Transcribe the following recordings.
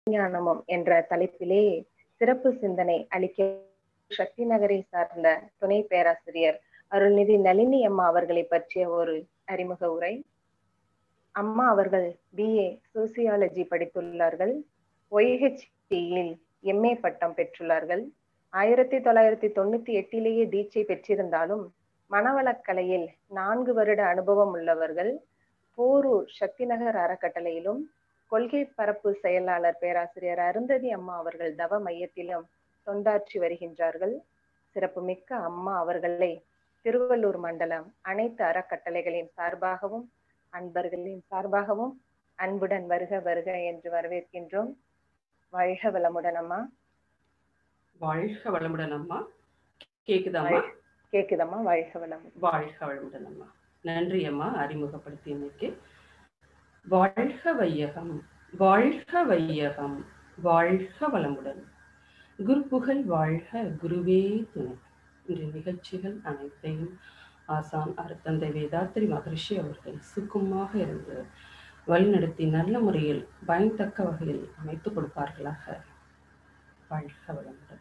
விஞ்ஞானமும் என்ற தலைப்பிலே சிறப்பு சிந்தனை அளிக்க சக்தி நகரை சார்ந்த துணை பேராசிரியர் அருள்நிதி நளினி அம்மா அவர்களை பற்றிய ஒரு அறிமுக உரை அம்மா அவர்கள் பிஏ சோசியாலஜி படித்துள்ளார்கள் ஒய்ஹெச்டியில் எம்ஏ பட்டம் பெற்றுள்ளார்கள் ஆயிரத்தி தொள்ளாயிரத்தி தொண்ணூத்தி எட்டிலேயே தீட்சை பெற்றிருந்தாலும் மனவளக்கலையில் நான்கு வருட அனுபவம் உள்ளவர்கள் போரூர் சக்திநகர் அறக்கட்டளையிலும் கொள்கை பரப்பு செயலாளர் பேராசிரியர் அருந்ததி அம்மா அவர்கள் தவ மையத்திலும் தொண்டாற்றி வருகின்றார்கள் சிறப்புமிக்க அம்மா அவர்களை திருவள்ளூர் மண்டலம் அனைத்து அறக்கட்டளைகளின் சார்பாகவும் அன்பர்களின் சார்பாகவும் அன்புடன் வருக வருக என்று வரவேற்கின்றோம் வாழ்க வளமுடன் அம்மா வாழ்க வளமுடன் அம்மா கேக்குதாம்மா கேக்குதம்மா வாழ்க வளம் வாழ்க வளமுடன் அம்மா நன்றி அம்மா அறிமுகப்படுத்தியமைக்கு வாழ்க வையகம் வாழ்க வையகம் வாழ்க வளமுடன் குருப்புகழ் வாழ்க குருவே துணை இன்று நிகழ்ச்சிகள் அனைத்தையும் ஆசான் அருத்தந்தை வேதாத்திரி மகரிஷி அவர்கள் சுக்குமாக இருந்து வழிநடத்தி நல்ல முறையில் பயன்தக்க வகையில் அமைத்துக் கொடுப்பார்களாக வாழ்க வளமுடன்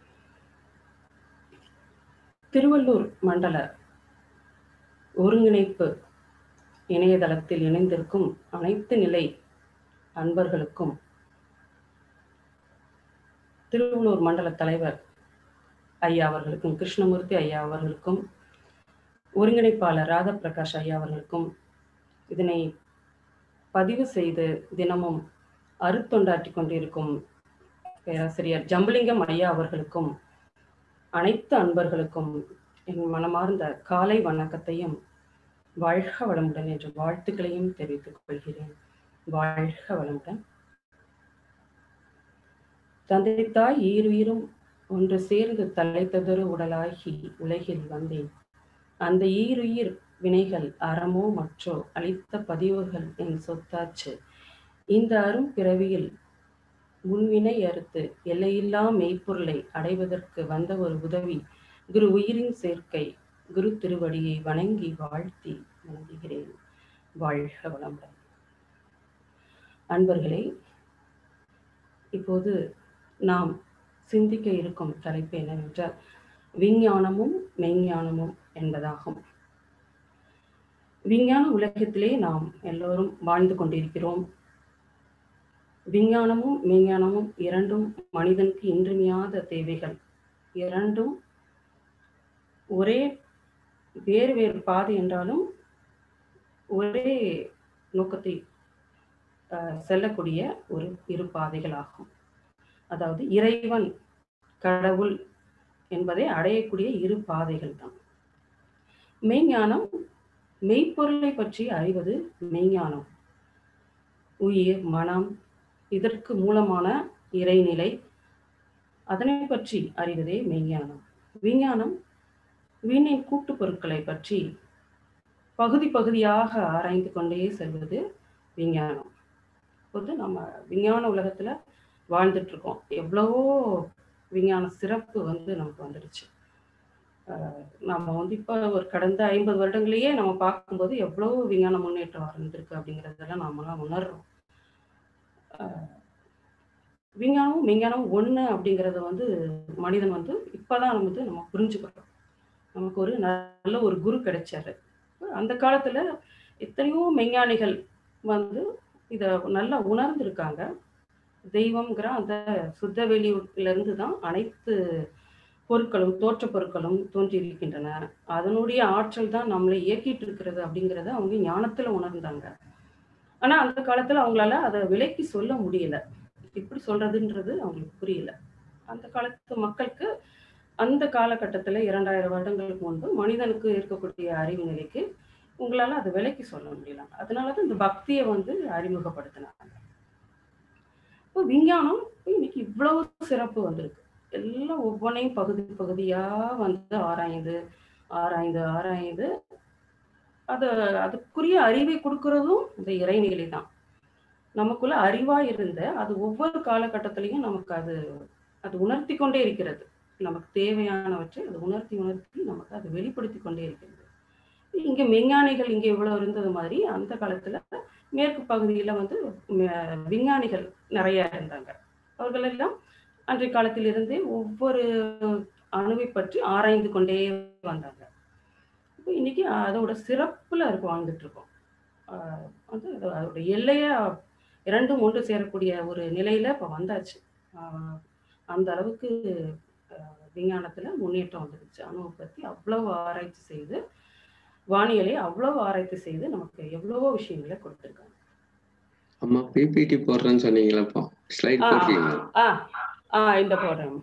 திருவள்ளூர் மண்டல ஒருங்கிணைப்பு இணையதளத்தில் இணைந்திருக்கும் அனைத்து நிலை அன்பர்களுக்கும் திருவள்ளூர் மண்டல தலைவர் ஐயா அவர்களுக்கும் கிருஷ்ணமூர்த்தி ஐயா அவர்களுக்கும் ஒருங்கிணைப்பாளர் ராதாபிரகாஷ் ஐயா அவர்களுக்கும் இதனை பதிவு செய்து தினமும் அருத்தொண்டாற்றி கொண்டிருக்கும் பேராசிரியர் ஜம்புலிங்கம் ஐயா அவர்களுக்கும் அனைத்து அன்பர்களுக்கும் என் மனமார்ந்த காலை வணக்கத்தையும் வாழ்க வளமுடன் என்ற வாழ்த்துக்களையும் தெரிவித்துக் கொள்கிறேன் வாழ்க வளமுடன் தந்தை தாய் ஈருயிரும் ஒன்று சேர்ந்து தலைத்ததொரு உடலாகி உலகில் வந்தேன் அந்த ஈருயிர் வினைகள் அறமோ மற்றோ அளித்த பதிவுகள் என் சொத்தாச்சு இந்த அரும் பிறவியில் முன்வினை அறுத்து எல்லையில்லா மெய்ப்பொருளை அடைவதற்கு வந்த ஒரு உதவி குரு உயிரின் சேர்க்கை குரு திருவடியை வணங்கி வாழ்த்தி வணங்குகிறேன் வாழ்க வளமுடன் அன்பர்களே இப்போது நாம் சிந்திக்க இருக்கும் தலைப்பு என்னவென்றால் விஞ்ஞானமும் மெய்ஞானமும் என்பதாகும் விஞ்ஞான உலகத்திலே நாம் எல்லோரும் வாழ்ந்து கொண்டிருக்கிறோம் விஞ்ஞானமும் மெய்ஞானமும் இரண்டும் மனிதனுக்கு இன்றியமையாத தேவைகள் இரண்டும் ஒரே வேறு வேறு பாதை என்றாலும் ஒரே நோக்கத்தை செல்லக்கூடிய ஒரு இரு பாதைகள் ஆகும் அதாவது இறைவன் கடவுள் என்பதை அடையக்கூடிய இரு பாதைகள் தான் மெய்ஞானம் மெய்ப்பொருளை பற்றி அறிவது மெய்ஞானம் உயிர் மனம் இதற்கு மூலமான இறைநிலை அதனை பற்றி அறிவதே மெய்ஞானம் விஞ்ஞானம் வீணின் கூட்டு பொருட்களை பற்றி பகுதி பகுதியாக ஆராய்ந்து கொண்டே செல்வது விஞ்ஞானம் இப்போது நம்ம விஞ்ஞான உலகத்துல வாழ்ந்துட்டு இருக்கோம் எவ்வளவோ விஞ்ஞான சிறப்பு வந்து நமக்கு வந்துடுச்சு நம்ம வந்து இப்போ ஒரு கடந்த ஐம்பது வருடங்களையே நம்ம பார்க்கும்போது எவ்வளோ விஞ்ஞான முன்னேற்றம் வந்திருக்கு அப்படிங்கிறதெல்லாம் நாமெல்லாம் உணர்றோம் விஞ்ஞானமும் விஞ்ஞானமும் ஒன்று அப்படிங்கிறத வந்து மனிதன் வந்து இப்போதான் வந்து நம்ம புரிஞ்சுக்கிறோம் நமக்கு ஒரு நல்ல ஒரு குரு கிடைச்சாரு அந்த காலத்துல எத்தனையோ மெஞ்ஞானிகள் வந்து இதை நல்லா உணர்ந்திருக்காங்க தெய்வம்ங்கிற அந்த சுத்த வெளியிலிருந்து தான் அனைத்து பொருட்களும் தோற்ற பொருட்களும் தோன்றியிருக்கின்றன அதனுடைய ஆற்றல் தான் நம்மளை இயக்கிட்டு இருக்கிறது அப்படிங்கிறத அவங்க ஞானத்துல உணர்ந்தாங்க ஆனா அந்த காலத்துல அவங்களால அதை விலைக்கு சொல்ல முடியல எப்படி சொல்றதுன்றது அவங்களுக்கு புரியல அந்த காலத்து மக்களுக்கு அந்த காலகட்டத்துல இரண்டாயிரம் வருடங்களுக்கு முன்பு மனிதனுக்கு இருக்கக்கூடிய அறிவு நிலைக்கு உங்களால அதை விலைக்கு சொல்ல முடியல அதனாலதான் இந்த பக்தியை வந்து அறிமுகப்படுத்தினாங்க இப்போ விஞ்ஞானம் இன்னைக்கு இவ்வளவு சிறப்பு வந்திருக்கு எல்லாம் ஒவ்வொன்றையும் பகுதி பகுதியா வந்து ஆராய்ந்து ஆராய்ந்து ஆராய்ந்து அது அதுக்குரிய அறிவை கொடுக்கறதும் இந்த இறைநிலை தான் நமக்குள்ள அறிவா இருந்த அது ஒவ்வொரு காலகட்டத்திலையும் நமக்கு அது அது உணர்த்தி கொண்டே இருக்கிறது நமக்கு தேவையானவற்றை அது உணர்த்தி உணர்த்தி நமக்கு அது வெளிப்படுத்தி கொண்டே இருக்கிறது இங்க விஞ்ஞானிகள் இங்க இவ்வளவு இருந்தது மாதிரி அந்த காலத்துல மேற்கு பகுதியில வந்து ம- விஞ்ஞானிகள் நிறைய இருந்தாங்க அவர்கள் எல்லாம் அன்றைய காலத்திலிருந்தே ஒவ்வொரு அணுவை பற்றி ஆராய்ந்து கொண்டே வந்தாங்க இப்போ இன்னைக்கு அதோட சிறப்புல இருக்கு வாழ்ந்துட்டு இருக்கோம் ஆஹ் வந்து அது- அதோட எல்லையா இரண்டும் ஒன்று சேரக்கூடிய ஒரு நிலையில இப்போ வந்தாச்சு ஆஹ் அந்த அளவுக்கு ஆஹ் விஞ்ஞானத்துல முன்னேற்றம் வந்துருச்சு அணுவை பத்தி அவ்வளவு ஆராய்ச்சி செய்து வானியலை அவ்வளவு ஆராய்ச்சி செய்து நமக்கு எவ்வளவோ விஷயங்களை கொடுத்துருக்காங்க அம்மா பிபிடி போடுறேன்னு சொன்னீங்களப்பா ஸ்லைட் ஆ, போட்டீங்களா ஆ ஆ இந்த போடுறேன்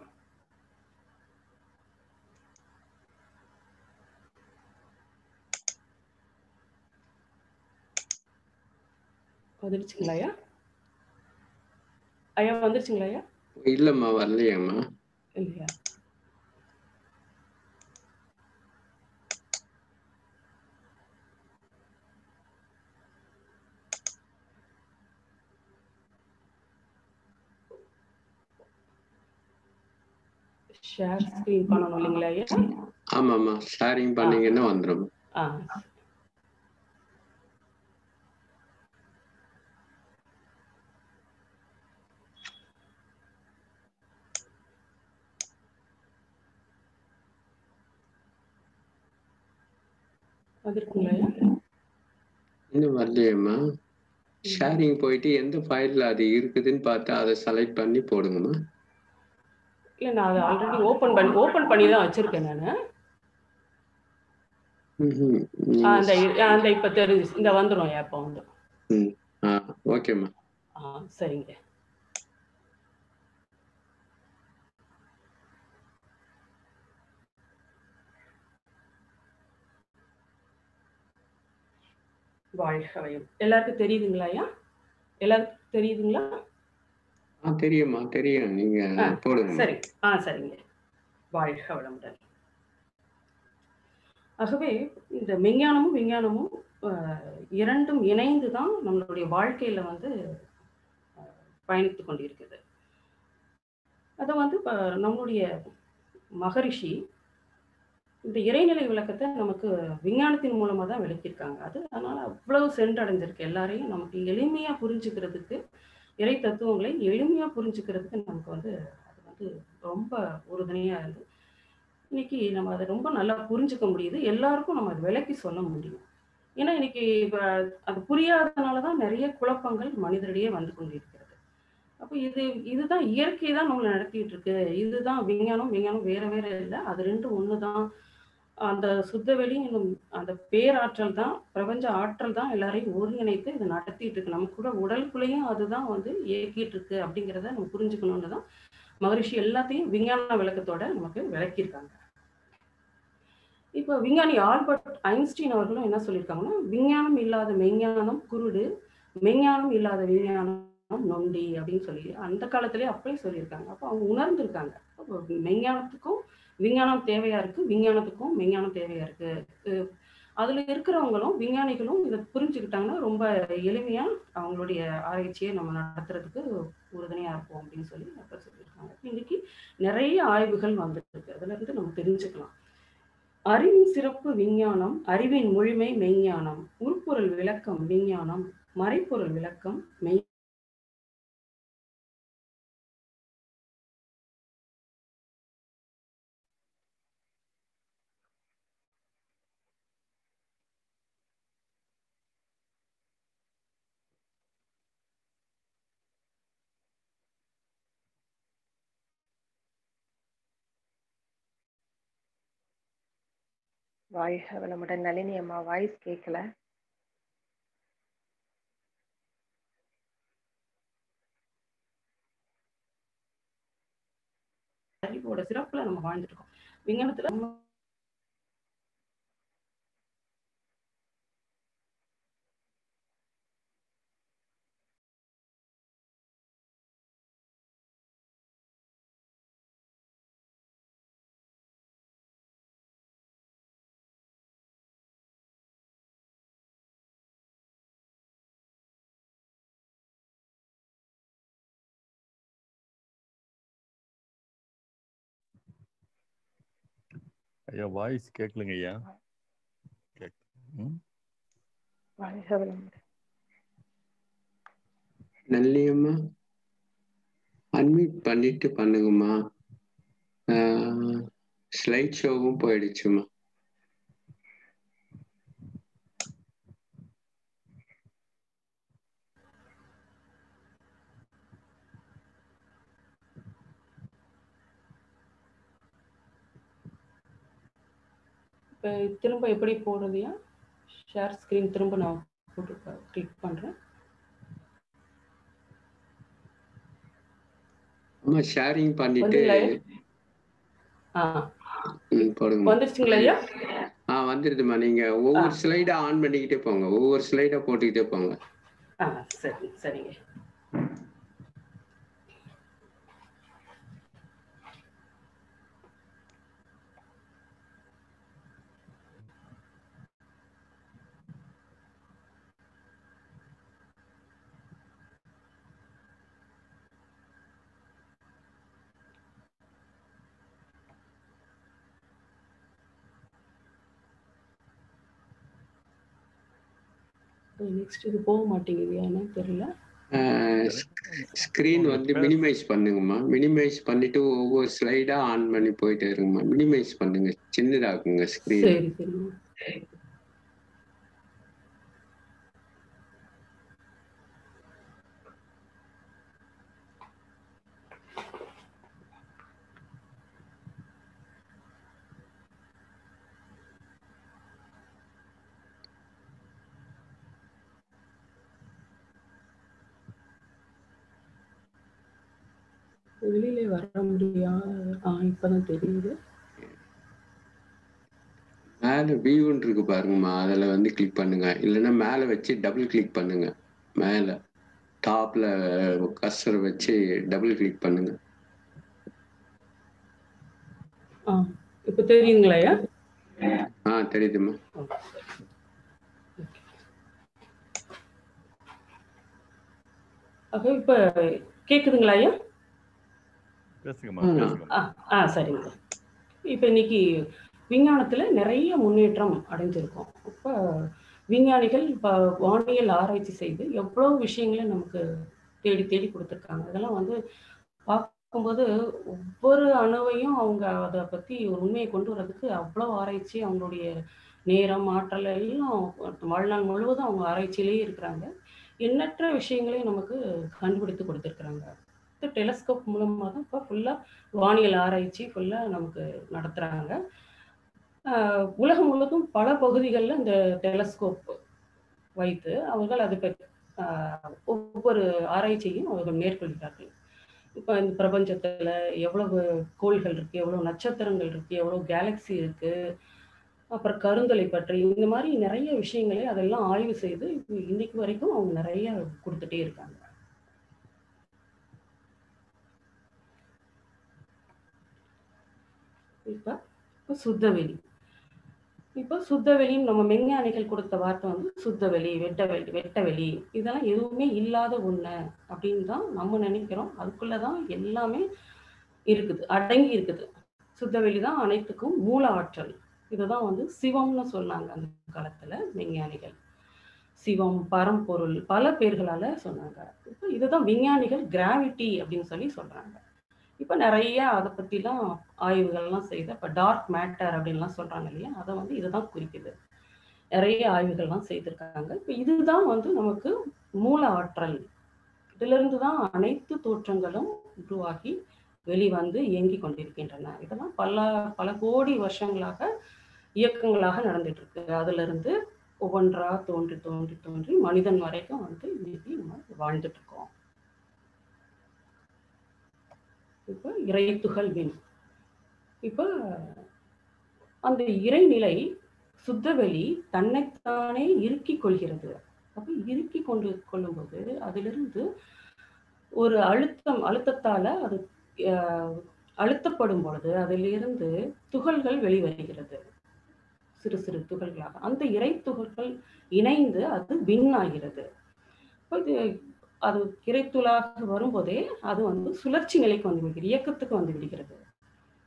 வந்துடுச்சுங்களா ஐயா ஐயா வந்துருச்சுங்களா ஐயா இல்லம்மா வரலையாம்மா இல்லையா ஷேர் ஸ்க்ரீன் பண்ணணும் இல்லைங்களா ஐயா ஆமாம்மா ஷேரிங் பண்ணீங்கன்னா வந்துடும் ஆ வந்திருக்குங்களா ஐயா இன்னும் வரலையாம்மா ஷேரிங் போயிட்டு எந்த ஃபைல்ல அது இருக்குதுன்னு பார்த்து அதை செலக்ட் பண்ணி போடுங்கம்மா இல்லை நான் அதை ஆல்ரெடி ஓப்பன் பண்ணி ஓப்பன் பண்ணி தான் வச்சிருக்கேன் நான் ம்ஹும். அந்த நீங்க- இ- அந்த இப்போ தெரிஞ்சு இந்த வந்துடும் இப்போ வந்துடும் ம். ஆ ஓகேம்மா ஆ சரிங்க வாழ்க வயம் எல்லாருக்கும் தெரியுதுங்களா ஐயா எல்லாருக்கும் தெரியுதுங்களா ஆ தெரியும்மா தெரியும் நீங்க ஆ, போடுங்க சரி ஆ சரிங்க வாழ்க வளமுடன் ஆகவே இந்த மெஞ்ஞானமும் விஞ்ஞானமும் ஆஹ், இரண்டும் இணைந்து தான் நம்மளுடைய வாழ்க்கையில வந்து ஆஹ், பயணித்து கொண்டிருக்குது அதை வந்து இப்போ நம்மளுடைய மகரிஷி இந்த இறைநிலை விளக்கத்தை நமக்கு விஞ்ஞானத்தின் மூலமா தான் விளக்கியிருக்காங்க அது அதனால அவ்வளவு சென்றடைஞ்சிருக்கு எல்லாரையும் நமக்கு எளிமையா புரிஞ்சுக்கிறதுக்கு இறை தத்துவங்களை எளிமையா புரிஞ்சுக்கிறதுக்கு நமக்கு வந்து அது வந்து ரொம்ப உறுதுணையா இருந்து இன்னைக்கு நம்ம அதை ரொம்ப நல்லா புரிஞ்சுக்க முடியுது எல்லாருக்கும் நம்ம அதை விளக்கி சொல்ல முடியும் ஏன்னா இன்னைக்கு இப்ப அது புரியாதனால தான் நிறைய குழப்பங்கள் மனிதரிடையே வந்து கொண்டிருக்கிறது அப்போ இது இதுதான் இயற்கை தான் நம்மளை நடத்திட்டு இருக்கு இதுதான் விஞ்ஞானம் விஞ்ஞானம் வேற வேற இல்லை அது ரெண்டும் ஒன்று தான் அந்த சுத்தவெளி என்னும் அந்த பேராற்றல் தான் பிரபஞ்ச ஆற்றல் தான் எல்லாரையும் ஒருங்கிணைத்து இதை நடத்திட்டு இருக்கு நம்ம கூட உடலுக்குள்ளேயும் அதுதான் வந்து இயக்கிட்டு இருக்கு அப்படிங்கிறத நம்ம புரிஞ்சுக்கணும்னு தான் மகரிஷி எல்லாத்தையும் விஞ்ஞான விளக்கத்தோட நமக்கு விளக்கியிருக்காங்க இப்போ விஞ்ஞானி ஆல்பர்ட் ஐன்ஸ்டீன் அவர்களும் என்ன சொல்லியிருக்காங்கன்னா விஞ்ஞானம் இல்லாத மெஞ்ஞானம் குருடு மெஞ்ஞானம் இல்லாத விஞ்ஞானம் நொண்டி அப்படின்னு சொல்லி அந்த காலத்திலேயே அப்படியே சொல்லியிருக்காங்க அப்போ அவங்க உணர்ந்திருக்காங்க அப்போ மெஞ்ஞானத்துக்கும் விஞ்ஞானம் தேவையா இருக்கு விஞ்ஞானத்துக்கும் மெஞ்ஞானம் தேவையா இருக்கு அஹ் அதுல இருக்கிறவங்களும் விஞ்ஞானிகளும் இதை புரிஞ்சுக்கிட்டாங்கன்னா ரொம்ப எளிமையா அவங்களுடைய ஆராய்ச்சியை நம்ம நடத்துறதுக்கு உறுதுணையா இருக்கும் அப்படின்னு சொல்லி அப்ப சொல்லியிருக்காங்க இன்னைக்கு நிறைய ஆய்வுகள் வந்துட்டு இருக்கு அதுல இருந்து நம்ம தெரிஞ்சுக்கலாம் அறிவின் சிறப்பு விஞ்ஞானம் அறிவின் முழுமை மெய்ஞானம் உருப்பொருள் விளக்கம் விஞ்ஞானம் மறைப்பொருள் விளக்கம் மெய் வாழ்க வளமுடன் நளினி அம்மா வாய்ஸ் கேட்கல அறிவோட சிறப்புல நம்ம வாழ்ந்துட்டு இருக்கோம் விஞ்ஞானத்துல நம்ம ஐயா வாய்ஸ் கேட்கலங்க ஐயா கேக் ம் வாழ்க வளமுடன் நல்லியம்மா அன்மியூட் பண்ணிட்டு பண்ணுங்கம்மா ஸ்லைட் ஷோவும் போயிடுச்சுமா இப்போ திரும்ப எப்படி போடுறதுயா ஷேர் ஸ்க்ரீன் திரும்ப நான் போட்டு கிளிக் பண்ணுறேன் அம்மா ஷேரிங் பண்ணிட்டு வந்துங்களா ஆ ம், போடுங்க வந்துருச்சுங்களா ஐயா ஆ வந்துருதுமா நீங்க ஒவ்வொரு ஸ்லைடா ஆன் பண்ணிக்கிட்டே போங்க ஒவ்வொரு ஸ்லைடா போட்டுக்கிட்டே போங்க ஆ சரி சரிங்க நெக்ஸ்ட் இது போக மாட்டேங்குது ஏன்னு தெரியல ஸ்க்ரீன் வந்து மினிமைஸ் பண்ணுங்கம்மா மினிமைஸ் பண்ணிட்டு ஒவ்வொரு ஸ்லைடா ஆன் பண்ணி போயிட்டே இருங்கம்மா மினிமைஸ் பண்ணுங்க சின்னதாக்குங்க ஸ்க்ரீன் சரி சரிங்க வெளியிலே வர முடியாது ஆ இப்பதான் தெரியுது மேல வியூன்னு இருக்கு பாருங்கம்மா அதுல வந்து கிளிக் பண்ணுங்க இல்லைன்னா மேல வச்சு டபுள் கிளிக் பண்ணுங்க மேல டாப்ல கர்சர் வச்சு டபுள் கிளிக் பண்ணுங்க ஆ இப்போ தெரியுங்களா ஐயா ஆ தெரியுதும்மா அப்போ இப்போ கேக்குதுங்களா ஐயா பேசுங்கம்மா ம். பேசுங்கம்மா ஆ ஆ சரிங்க இப்போ இன்னைக்கு விஞ்ஞானத்தில் நிறைய முன்னேற்றம் அடைஞ்சிருக்கோம் இப்போ விஞ்ஞானிகள் இப்போ வானியல் ஆராய்ச்சி செய்து எவ்வளோ விஷயங்களை நமக்கு தேடி தேடி கொடுத்துருக்காங்க இதெல்லாம் வந்து பார்க்கும்போது ஒவ்வொரு அணுவையும் அவங்க அதை பற்றி ஒரு உண்மையை கொண்டு வர்றதுக்கு அவ்வளோ ஆராய்ச்சி அவங்களுடைய நேரம் ஆற்றல் எல்லாம் வாழ்நாள் முழுவதும் அவங்க ஆராய்ச்சியிலேயே இருக்கிறாங்க எண்ணற்ற விஷயங்களையும் நமக்கு கண்டுபிடித்து கொடுத்துருக்குறாங்க டெலஸ்கோப் மூலமாக தான் இப்போ ஃபுல்லாக வானியல் ஆராய்ச்சி ஃபுல்லாக நமக்கு நடத்துகிறாங்க உலகம் முழுவதும் பல பகுதிகளில் இந்த டெலஸ்கோப் வைத்து அவர்கள் அது பற்றி ஆஹ், ஒவ்வொரு ஆராய்ச்சியும் அவர்கள் மேற்கொள்கிறார்கள் இப்போ இந்த பிரபஞ்சத்தில் எவ்வளவு கோள்கள் இருக்குது எவ்வளோ நட்சத்திரங்கள் இருக்குது எவ்வளோ கேலக்ஸி இருக்குது அப்புறம் கருந்தலை பற்றி இந்த மாதிரி நிறைய விஷயங்களை அதெல்லாம் ஆய்வு செய்து இப்ப இன்னைக்கு வரைக்கும் அவங்க நிறைய கொடுத்துட்டே இருக்காங்க இப்போ இப்போ சுத்தவெளி இப்போ சுத்தவெளியும் நம்ம மெஞ்ஞானிகள் கொடுத்த வார்த்தை வந்து சுத்தவெளி வெட்டவெளி வெட்டவெளி இதெல்லாம் எதுவுமே இல்லாத ஒண்ணு அப்படின்னு தான் நம்ம நினைக்கிறோம் அதுக்குள்ள தான் எல்லாமே இருக்குது அடங்கி இருக்குது சுத்தவெளி தான் அனைத்துக்கும் மூல ஆற்றல் இதுதான் வந்து சிவம்னு சொன்னாங்க அந்த காலத்துல விஞ்ஞானிகள் சிவம் பரம்பொருள் பல பேர்களால சொன்னாங்க இப்போ இதுதான் விஞ்ஞானிகள் கிராவிட்டி அப்படின்னு சொல்லி சொல்றாங்க இப்போ நிறைய அதை பற்றிலாம் ஆய்வுகள்லாம் செய்து இப்போ டார்க் மேட்டர் அப்படின்லாம் சொல்றாங்க இல்லையா அதை வந்து இதுதான் குறிக்குது நிறைய ஆய்வுகள்லாம் செய்திருக்காங்க இப்போ இதுதான் வந்து நமக்கு மூல ஆற்றல் இதிலிருந்து தான் அனைத்து தோற்றங்களும் உருவாகி வெளிவந்து இயங்கி கொண்டிருக்கின்றன இதெல்லாம் பல பல கோடி வருஷங்களாக இயக்கங்களாக நடந்துட்டு இருக்கு அதுல இருந்து ஒவ்வொன்றா தோன்றி தோன்றி தோன்றி மனிதன் வரைக்கும் வந்து இன்னைக்கு நம்ம வாழ்ந்துட்டு இருக்கோம் இப்போ இறைத்துகள் வின் இப்போ அந்த இறைநிலை சுத்தவெளி தன்னைத்தானே இறுக்கிக் கொள்கிறது அப்போ இறுக்கி கொண்டு கொள்ளும்போது அதிலிருந்து ஒரு அழுத்தம் அழுத்தத்தால அது அஹ், அழுத்தப்படும் பொழுது அதிலிருந்து துகள்கள் வெளிவருகிறது சிறு சிறு துகள்களாக அந்த இறை துகள்கள் இணைந்து அது வின் ஆகிறது அப்ப இது அது இறைத்துளாக வரும்போதே அது வந்து சுழற்சி நிலைக்கு வந்து விடுகிறது இயக்கத்துக்கு வந்து விடுகிறது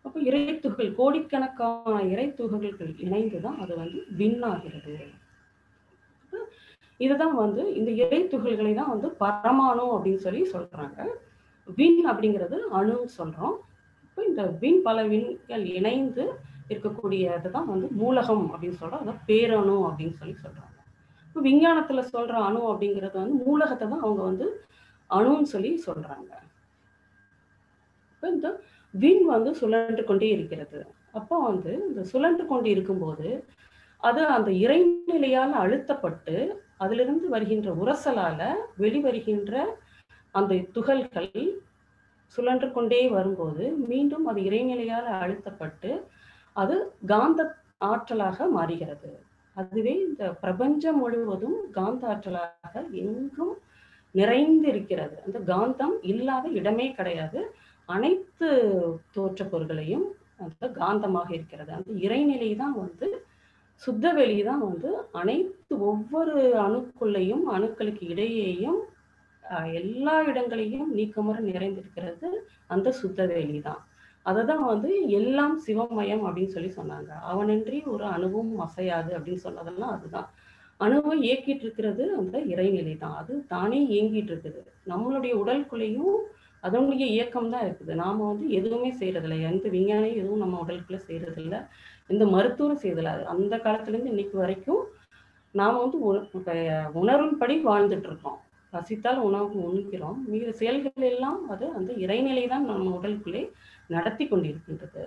அப்போ இறைத்துகள் கோடிக்கணக்கான இறைத்துகள்கள் இணைந்து தான் அது வந்து விண்ணாகிறது இதுதான் வந்து இந்த இறைத்துகள்களை தான் வந்து பரமாணு அப்படின்னு சொல்லி சொல்றாங்க விண் அப்படிங்கிறது அணுன்னு சொல்றோம் இப்போ இந்த விண் பல விண்கள் இணைந்து இருக்கக்கூடியது தான் வந்து மூலகம் அப்படின்னு சொல்றோம் அதான் பேரணு அப்படின்னு சொல்லி சொல்றாங்க இப்போ விஞ்ஞானத்துல சொல்ற அணு அப்படிங்கிறது வந்து மூலகத்தை தான் அவங்க வந்து அணுன்னு சொல்லி சொல்றாங்க இப்போ இந்த விண் வந்து சுழன்று கொண்டே இருக்கிறது அப்போ வந்து இந்த சுழன்று கொண்டு இருக்கும்போது அது அந்த இறைநிலையால் அழுத்தப்பட்டு அதிலிருந்து வருகின்ற உரசலால வெளிவருகின்ற அந்த துகள்கள் சுழன்று கொண்டே வரும்போது மீண்டும் அது இறைநிலையால் அழுத்தப்பட்டு அது காந்த ஆற்றலாக மாறுகிறது அதுவே இந்த பிரபஞ்சம் முழுவதும் காந்த ஆற்றலாக எங்கும் நிறைந்து இருக்கிறது அந்த காந்தம் இல்லாத இடமே கிடையாது அனைத்து தோற்ற பொருள்களையும் அந்த காந்தமாக இருக்கிறது அந்த இறைநிலை தான் வந்து சுத்த வெளி தான் வந்து அனைத்து ஒவ்வொரு அணுக்குள்ளையும் அணுக்களுக்கு இடையேயும் அஹ், எல்லா இடங்களையும் நீக்கமர நிறைந்திருக்கிறது அந்த சுத்த வெளி தான் அதை தான் வந்து எல்லாம் சிவமயம் அப்படின்னு சொல்லி சொன்னாங்க அவனின்றி ஒரு அணுவும் அசையாது அப்படின்னு சொன்னதெல்லாம் அதுதான் அணுவை இயக்கிட்டு இருக்கிறது அந்த இறைநிலை தான் அது தானே இயங்கிட்டு இருக்குது நம்மளுடைய உடலுக்குள்ளேயும் அதனுடைய இயக்கம் தான் இருக்குது நாம வந்து எதுவுமே செய்யறதில்ல எந்த விஞ்ஞானியும் எதுவும் நம்ம உடலுக்குள்ள செய்யறதில்ல எந்த மருத்துவம் செய்யறதில்ல அது அந்த காலத்துல இருந்து இன்னைக்கு வரைக்கும் நாம வந்து உண- இப்ப உணர்வின்படி வாழ்ந்துட்டு இருக்கோம் பசித்தால் உணவு உண்கிறோம் மீது செயல்கள் எல்லாம் அது அந்த இறைநிலை தான் நம்ம உடலுக்குள்ளே நடத்தி கொண்டிருக்கின்றது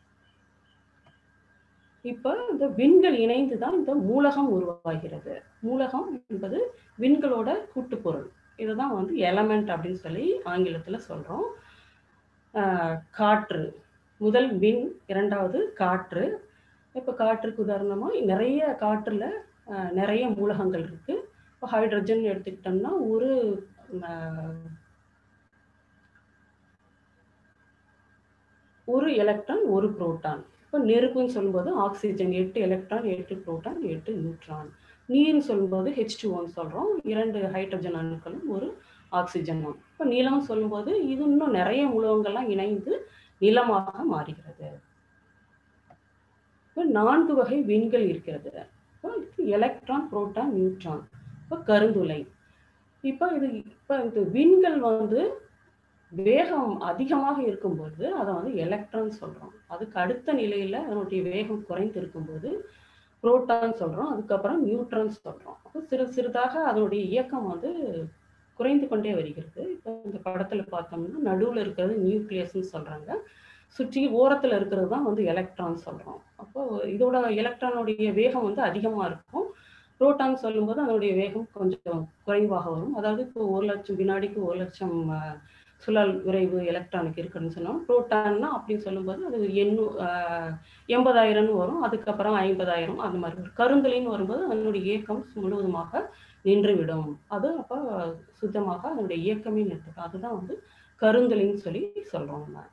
இப்ப இந்த விண்கள் இணைந்து தான் இந்த மூலகம் உருவாகிறது மூலகம் என்பது விண்களோட கூட்டுப்பொருள் இதுதான் வந்து எலமெண்ட் அப்படின்னு சொல்லி ஆங்கிலத்துல சொல்றோம் ஆஹ் காற்று முதல் விண் இரண்டாவது காற்று இப்போ காற்றுக்கு உதாரணமா நிறைய காற்றுல ஆஹ் நிறைய மூலகங்கள் இருக்கு இப்போ ஹைட்ரஜன் எடுத்துக்கிட்டோம்னா ஒரு ஆஹ் ஒரு எலக்ட்ரான் ஒரு புரோட்டான் இப்போ நெருப்புன்னு சொல்லும்போது ஆக்சிஜன் எட்டு எலக்ட்ரான் எட்டு புரோட்டான் எட்டு நியூட்ரான் நீர்னு சொல்லும்போது ஹெச் டூன்னு சொல்கிறோம் இரண்டு ஹைட்ரஜன் அணுக்களும் ஒரு ஆக்சிஜனும் இப்போ நிலம் சொல்லும்போது இது இன்னும் நிறைய மூலகங்கள்லாம் இணைந்து நிலமாக மாறுகிறது இப்போ நான்கு வகை விண்கள் இருக்கிறது இப்போ எலக்ட்ரான் புரோட்டான் நியூட்ரான் இப்போ கருந்துளை இப்போ இது இப்போ இந்த விண்கள் வந்து வேகம் அதிகமாக இருக்கும்போது அதை வந்து எலக்ட்ரான் சொல்றோம் அதுக்கு அடுத்த நிலையில அதனுடைய வேகம் குறைந்து இருக்கும்போது புரோட்டான் சொல்றோம் அதுக்கப்புறம் நியூட்ரான் சொல்றோம் அப்போ சிறு சிறிதாக அதனுடைய இயக்கம் வந்து குறைந்து கொண்டே வருகிறது இப்போ இந்த படத்துல பார்த்தோம்னா நடுவுல இருக்கிறது நியூக்ளியஸ்ன்னு சொல்றாங்க சுற்றி ஓரத்துல இருக்கிறது தான் வந்து எலக்ட்ரான் சொல்றோம் அப்போ இதோட எலக்ட்ரானுடைய வேகம் வந்து அதிகமா இருக்கும் புரோட்டான் சொல்லும்போது அதனுடைய வேகம் கொஞ்சம் குறைவாக வரும் அதாவது இப்போ ஒரு லட்சம் வினாடிக்கு ஒரு லட்சம் அஹ், சுழல் விரைவு எலக்ட்ரானுக்கு இருக்குன்னு சொன்னோம் புரோட்டான்னா அப்படின்னு சொல்லும்போது அது எண்ணூ ஆஹ், எண்பதாயிரம்னு வரும் அதுக்கப்புறம் ஐம்பதாயிரம் அந்த மாதிரி வரும் கருந்தலின்னு வரும்போது அதனுடைய இயக்கம் முழுவதுமாக நின்றுவிடும் அது அப்போ சுத்தமாக அதனுடைய இயக்கமே நிறுத்தும் அதுதான் வந்து கருந்தலின்னு சொல்லி சொல்றோம் நம்ம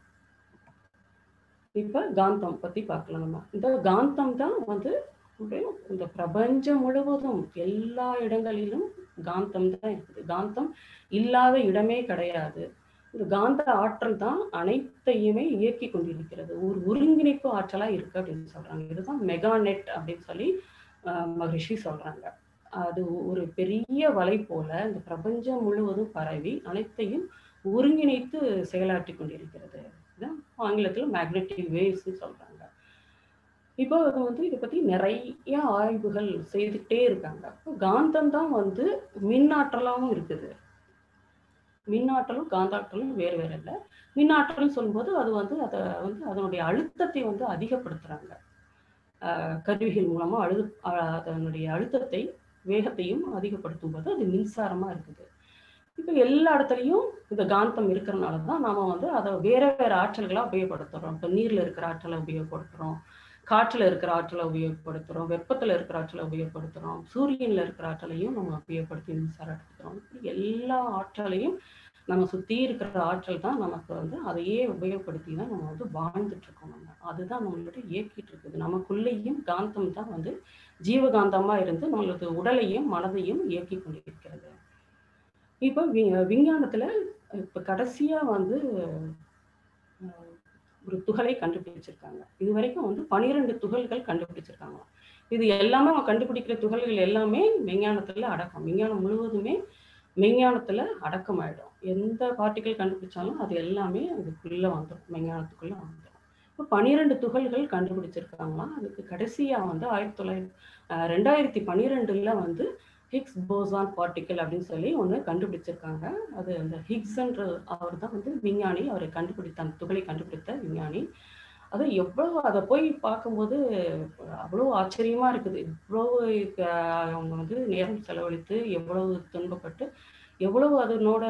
இப்ப காந்தம் பத்தி பார்க்கலாம் நம்ம இந்த காந்தம் தான் வந்து அப்படியே இந்த பிரபஞ்சம் முழுவதும் எல்லா இடங்களிலும் காந்தம் தான் இருக்குது காந்தம் இல்லாத இடமே கிடையாது இந்த காந்த ஆற்றல் தான் அனைத்தையுமே இயக்கி கொண்டிருக்கிறது ஒரு ஒருங்கிணைப்பு ஆற்றலா இருக்கு அப்படின்னு சொல்றாங்க இதுதான் மெகா நெட் அப்படின்னு சொல்லி ஆஹ், மகரிஷி சொல்றாங்க அது ஒரு பெரிய வலை போல இந்த பிரபஞ்சம் முழுவதும் பரவி அனைத்தையும் ஒருங்கிணைத்து செயலாற்றி கொண்டிருக்கிறது இதான் ஆங்கிலத்துல மேக்னெட்டிக் வேவ்ஸ்னு சொல்றாங்க இப்போ அது வந்து இதை பத்தி நிறைய ஆய்வுகள் செய்துக்கிட்டே இருக்காங்க இப்போ காந்தம் தான் வந்து மின்னாற்றலாவும் இருக்குது மின்னாற்றலும் காந்தாற்றலும் வேறு வேறு இல்லை மின்னாற்றல்னு சொல்லும்போது அது வந்து அதை வந்து அதனுடைய அழுத்தத்தை வந்து அதிகப்படுத்துறாங்க ஆஹ் கருவிகள் மூலமா அழு ஆஹ் அதனுடைய அழுத்தத்தை வேகத்தையும் அதிகப்படுத்தும் போது அது மின்சாரமா இருக்குது இப்போ எல்லா இடத்துலையும் இந்த காந்தம் இருக்கிறனால தான் நாம வந்து அதை வேற வேற ஆற்றல்களா உபயோகப்படுத்துறோம் இப்போ நீர்ல இருக்கிற ஆற்றலை உபயோகப்படுத்துறோம் காற்றுல இருக்கிற ஆற்றலை உபயோகப்படுத்துறோம் வெப்பத்துல இருக்கிற ஆற்றலை உபயோகப்படுத்துறோம் சூரியன்ல இருக்கிற ஆற்றலையும் நம்ம உபயோகப்படுத்தி மின்சாரம் எடுத்துக்கிறோம் இப்படி எல்லா ஆற்றலையும் நம்ம சுத்தி இருக்கிற ஆற்றல் தான் நமக்கு வந்து அதையே உபயோகப்படுத்தி தான் நம்ம வந்து வாழ்ந்துட்டு இருக்கோம் நம்ம அதுதான் நம்மளோட இயக்கிட்டு இருக்குது நமக்குள்ளேயும் காந்தம் தான் வந்து ஜீவகாந்தமா இருந்து நம்மளது உடலையும் மனதையும் இயக்கி கொண்டிருக்கிறது இப்போ வி- விஞ்ஞானத்துல இப்ப கடைசியா வந்து அஹ், ஒரு துகளை கண்டுபிடிச்சிருக்காங்க இது வரைக்கும் வந்து பனிரெண்டு துகள்கள் கண்டுபிடிச்சிருக்காங்க இது எல்லாமே அவங்க கண்டுபிடிக்கிற துகள்கள் எல்லாமே விஞ்ஞானத்துல அடக்கம் விஞ்ஞானம் முழுவதுமே மெய்ஞானத்துல அடக்கமாயிடும் எந்த பார்ட்டிகள் கண்டுபிடிச்சாலும் அது எல்லாமே அதுக்குள்ள வந்துடும் மெய்ஞானத்துக்குள்ள வந்துடும் இப்போ பனிரெண்டு துகள்கள் கண்டுபிடிச்சிருக்காங்களாம் அதுக்கு கடைசியா வந்து ஆயிரத்தி தொள்ளாயிரத்தி அஹ் ரெண்டாயிரத்தி பன்னிரெண்டுல வந்து ஹிக்ஸ் போசான் பார்ட்டிக்கல் அப்படின்னு சொல்லி ஒன்று கண்டுபிடிச்சிருக்காங்க அது அந்த ஹிக்ஸ்ன்ற அவர் தான் வந்து விஞ்ஞானி அவர் கண்டுபிடித்த அந்த துகளை கண்டுபிடித்த விஞ்ஞானி அது எவ்வளவு அதை போய் பார்க்கும்போது அவ்வளோ ஆச்சரியமா இருக்குது இவ்வளவு அஹ், அவங்க வந்து நேரம் செலவழித்து எவ்வளவு துன்பப்பட்டு எவ்வளவு அதனோட